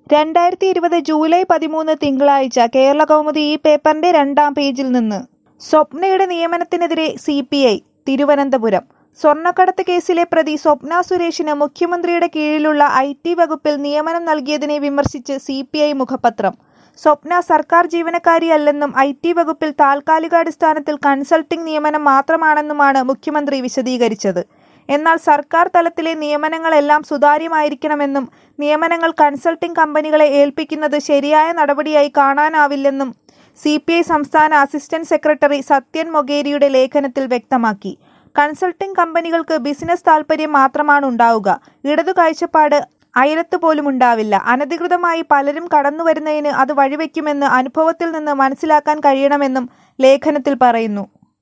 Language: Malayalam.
രണ്ടായിരത്തി ഇരുപത് ജൂലൈ പതിമൂന്ന് തിങ്കളാഴ്ച കേരള കൗമുദി ഈ പേപ്പറിന്റെ രണ്ടാം പേജിൽ നിന്ന് സ്വപ്നയുടെ നിയമനത്തിനെതിരെ സി പി ഐ തിരുവനന്തപുരം സ്വർണ്ണക്കടത്ത് കേസിലെ പ്രതി സ്വപ്ന സുരേഷിന് മുഖ്യമന്ത്രിയുടെ കീഴിലുള്ള ഐ ടി വകുപ്പിൽ നിയമനം നൽകിയതിനെ വിമർശിച്ച് സി പി ഐ മുഖപത്രം സ്വപ്ന സർക്കാർ ജീവനക്കാരിയല്ലെന്നും ഐ ടി വകുപ്പിൽ താൽക്കാലികാടിസ്ഥാനത്തിൽ കൺസൾട്ടിംഗ് നിയമനം മാത്രമാണെന്നുമാണ് മുഖ്യമന്ത്രി വിശദീകരിച്ചത് എന്നാൽ സർക്കാർ തലത്തിലെ നിയമനങ്ങളെല്ലാം സുതാര്യമായിരിക്കണമെന്നും നിയമനങ്ങൾ കൺസൾട്ടിംഗ് കമ്പനികളെ ഏൽപ്പിക്കുന്നത് ശരിയായ നടപടിയായി കാണാനാവില്ലെന്നും സി പി ഐ സംസ്ഥാന അസിസ്റ്റന്റ് സെക്രട്ടറി സത്യൻ മൊഗേരിയുടെ ലേഖനത്തിൽ വ്യക്തമാക്കി കൺസൾട്ടിംഗ് കമ്പനികൾക്ക് ബിസിനസ് താൽപര്യം മാത്രമാണ് ഉണ്ടാവുക ഇടതു കാഴ്ചപ്പാട് അയലത്ത് പോലും ഉണ്ടാവില്ല അനധികൃതമായി പലരും കടന്നുവരുന്നതിന് അത് വഴിവെക്കുമെന്ന് അനുഭവത്തിൽ നിന്ന് മനസ്സിലാക്കാൻ കഴിയണമെന്നും ലേഖനത്തിൽ പറയുന്നു